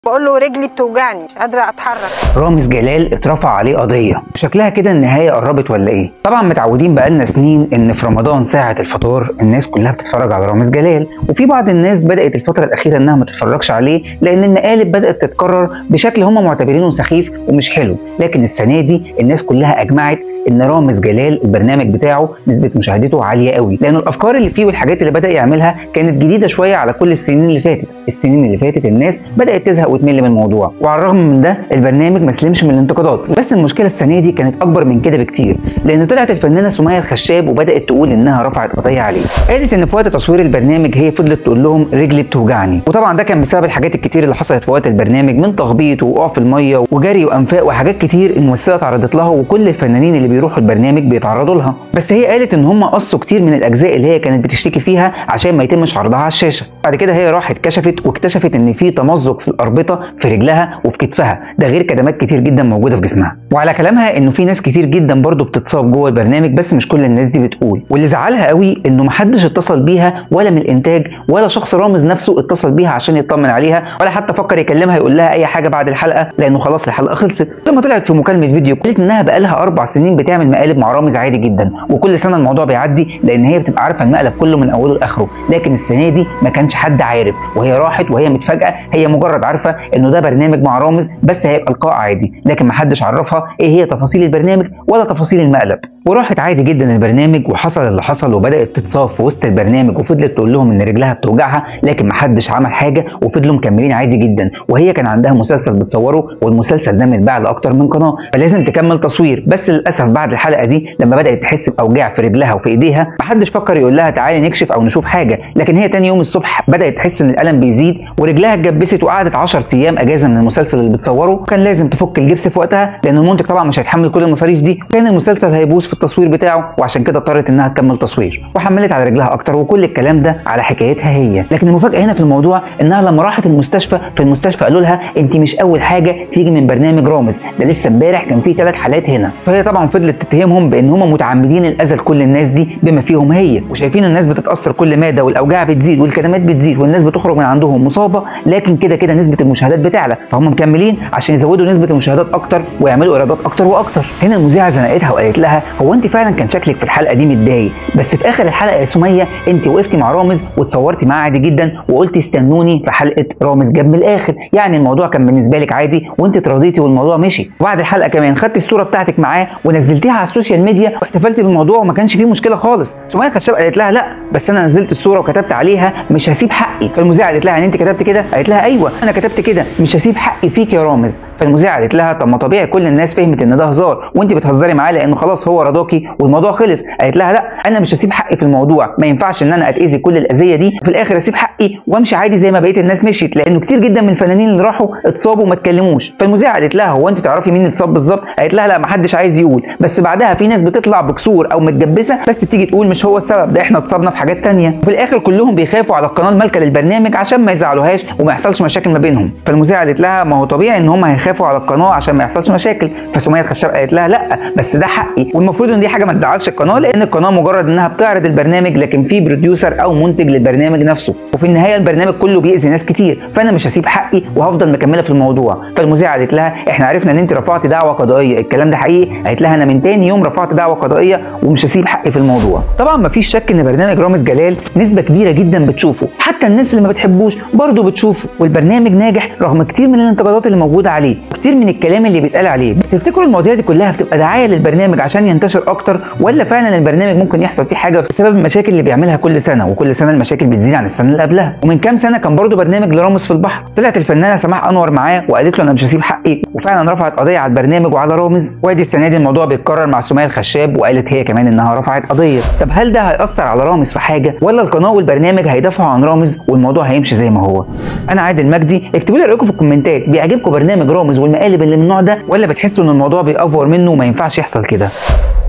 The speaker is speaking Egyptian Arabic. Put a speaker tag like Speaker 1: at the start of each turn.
Speaker 1: بقول له رجلي بتوجعني مش قادره اتحرك
Speaker 2: رامز جلال اترفع عليه قضيه شكلها كده النهايه قربت ولا ايه طبعا متعودين بقالنا سنين ان في رمضان ساعه الفطار الناس كلها بتتفرج على رامز جلال وفي بعض الناس بدات الفتره الاخيره انها ما تتفرجش عليه لان المقالب بدات تتكرر بشكل هم معتبرينه سخيف ومش حلو لكن السنه دي الناس كلها اجمعت ان رامز جلال البرنامج بتاعه نسبه مشاهدته عاليه قوي لان الافكار اللي فيه والحاجات اللي بدا يعملها كانت جديده شويه على كل السنين اللي فاتت السنين اللي فاتت الناس بدات تزهق وتمل من الموضوع وعلى الرغم من ده البرنامج ما سلمش من الانتقادات بس المشكله السنه دي كانت اكبر من كده بكتير لان طلعت الفنانه سمية الخشاب وبدات تقول انها رفعت قضيه عليه قالت ان في وقت تصوير البرنامج هي فضلت تقول لهم رجلي بتوجعني وطبعا ده كان بسبب الحاجات الكتير اللي حصلت في وقت البرنامج من تخبيط ووقوع في الميه وجري وانفاق وحاجات كتير الممثله تعرضت لها وكل الفنانين اللي بيروحوا البرنامج بيتعرضوا لها بس هي قالت ان هم قصوا كتير من الاجزاء اللي هي كانت بتشتكي فيها عشان ما يتمش عرضها على الشاشه بعد كده هي راحت كشفت واكتشفت ان في تمزق في الاربطه في رجلها وفي كتفها ده غير كدمات كتير جدا موجوده في جسمها وعلى كلامها انه في ناس كتير جدا برضو بتتصاب جوه البرنامج بس مش كل الناس دي بتقول واللي زعلها قوي انه محدش اتصل بيها ولا من الانتاج ولا شخص رامز نفسه اتصل بيها عشان يطمن عليها ولا حتى فكر يكلمها يقول لها اي حاجه بعد الحلقه لانه خلاص الحلقه خلصت لما طلعت في مكالمه فيديو قالت انها بقالها اربع سنين بتعمل مقالب مع رامز عادي جدا وكل سنه الموضوع بيعدي لان هي بتبقى عارفه المقلب كله من اوله لاخره لكن السنه دي ما كانش حد عارف وهي راحت وهي متفاجئه هي مجرد عارفه انه ده برنامج مع رامز بس هيبقى لقاء عادي لكن ما حدش عرفها ايه هي تفاصيل البرنامج ولا تفاصيل المقلب وراحت عادي جدا البرنامج وحصل اللي حصل وبدات تتصاب في وسط البرنامج وفضلت تقول لهم ان رجلها بتوجعها لكن ما حدش عمل حاجه وفضلوا مكملين عادي جدا وهي كان عندها مسلسل بتصوره والمسلسل ده متباع لاكتر من قناه فلازم تكمل تصوير بس للاسف بعد الحلقه دي لما بدات تحس باوجاع في رجلها وفي ايديها ما حدش فكر يقول لها تعالي نكشف او نشوف حاجه لكن هي تاني يوم الصبح بدات تحس ان الالم بيزيد ورجلها اتجبست وقعدت 10 ايام اجازه من المسلسل اللي بتصوره وكان لازم تفك الجبس في وقتها لان المنتج طبعا مش هيتحمل كل المصاريف دي وكان المسلسل هيبوظ في التصوير بتاعه وعشان كده اضطرت انها تكمل تصوير وحملت على رجلها اكتر وكل الكلام ده على حكايتها هي لكن المفاجاه هنا في الموضوع انها لما راحت المستشفى في المستشفى قالوا لها انت مش اول حاجه تيجي من برنامج رامز ده لسه امبارح كان في ثلاث حالات هنا فهي طبعا فضلت تتهمهم بان هم متعمدين الاذى لكل الناس دي بما فيهم هي وشايفين الناس بتتاثر كل ماده والاوجاع بتزيد والكدمات بتزيد والناس بتخرج من عندهم مصابه لكن كده كده نسبه المشاهدات بتعلى فهم مكملين عشان يزودوا نسبه المشاهدات اكتر ويعملوا ايرادات اكتر واكتر هنا المذيعه زنقتها وقالت لها هو انت فعلا كان شكلك في الحلقه دي متضايق بس في اخر الحلقه يا سميه انت وقفتي مع رامز واتصورتي معاه عادي جدا وقلتي استنوني في حلقه رامز جاب من الاخر يعني الموضوع كان بالنسبه لك عادي وانت اتراضيتي والموضوع مشي وبعد الحلقه كمان خدتي الصوره بتاعتك معاه ونزلتيها على السوشيال ميديا واحتفلتي بالموضوع وما كانش فيه مشكله خالص سميه خشاب قالت لها لا بس انا نزلت الصوره وكتبت عليها مش هسيب حقي فالمذيعه قالت لها يعني انت كتبت كده قالت لها ايوه انا كتبت كده مش هسيب حقي فيك يا رامز فالمذيعه قالت لها طب ما طبيعي كل الناس فهمت ان ده هزار وانت بتهزري معاه لانه خلاص هو رضاكي والموضوع خلص قالت لها لا انا مش هسيب حقي في الموضوع ما ينفعش ان انا اتاذي كل الاذيه دي وفي الاخر اسيب حقي وامشي عادي زي ما بقيه الناس مشيت لانه كتير جدا من الفنانين اللي راحوا اتصابوا وما اتكلموش فالمذيعه قالت لها هو انت تعرفي مين اتصاب بالظبط قالت لها لا ما حدش عايز يقول بس بعدها في ناس بتطلع بكسور او متجبسه بس تيجي تقول مش هو السبب ده احنا اتصابنا في حاجات تانية وفي الاخر كلهم بيخافوا على القناه المالكه للبرنامج عشان ما يزعلوهاش وما يحصلش مشاكل ما بينهم فالمذيعه قالت لها ما هو طبيعي ان هم هيخافوا على القناه عشان ما يحصلش مشاكل فسميه الخشاب قالت لها لا بس ده حقي والمفروض ان دي حاجه ما تزعلش القناه لان القناه مجرد انها بتعرض البرنامج لكن في بروديوسر او منتج للبرنامج نفسه وفي النهايه البرنامج كله بيأذي ناس كتير فانا مش هسيب حقي وهفضل مكمله في الموضوع فالمذيعه قالت لها احنا عرفنا ان انت رفعتي دعوه قضائيه الكلام ده حقيقي قالت لها انا من تاني يوم رفعت دعوه قضائيه ومش هسيب حقي في الموضوع طبعا مفيش شك ان برنامج رامز جلال نسبه كبيره جدا بتشوفه حتى الناس اللي ما بتحبوش برضه بتشوفه والبرنامج ناجح رغم كتير من الانتقادات اللي موجوده عليه كتير من الكلام اللي بيتقال عليه بس تفتكروا المواضيع دي كلها بتبقى دعايه للبرنامج عشان ينتشر اكتر ولا فعلا البرنامج ممكن يحصل فيه حاجه بسبب المشاكل اللي بيعملها كل سنه وكل سنه المشاكل بتزيد عن السنه اللي قبلها ومن كام سنه كان برضه برنامج لرامز في البحر طلعت الفنانه سماح انور معاه وقالت له انا مش هسيب حقي وفعلا رفعت قضيه على البرنامج وعلى رامز وادي السنه دي الموضوع بيتكرر مع سمية الخشاب وقالت هي كمان انها رفعت قضيه طب هل ده هيأثر على رامز في حاجه ولا القناه والبرنامج هيدافعوا عن رامز والموضوع هيمشي زي ما هو انا عادل مجدي اكتبوا لي رايكم في الكومنتات بيعجبكم برنامج رامز والمقالب اللي من النوع ده ولا بتحسوا ان الموضوع بيأفور منه وما ينفعش يحصل كده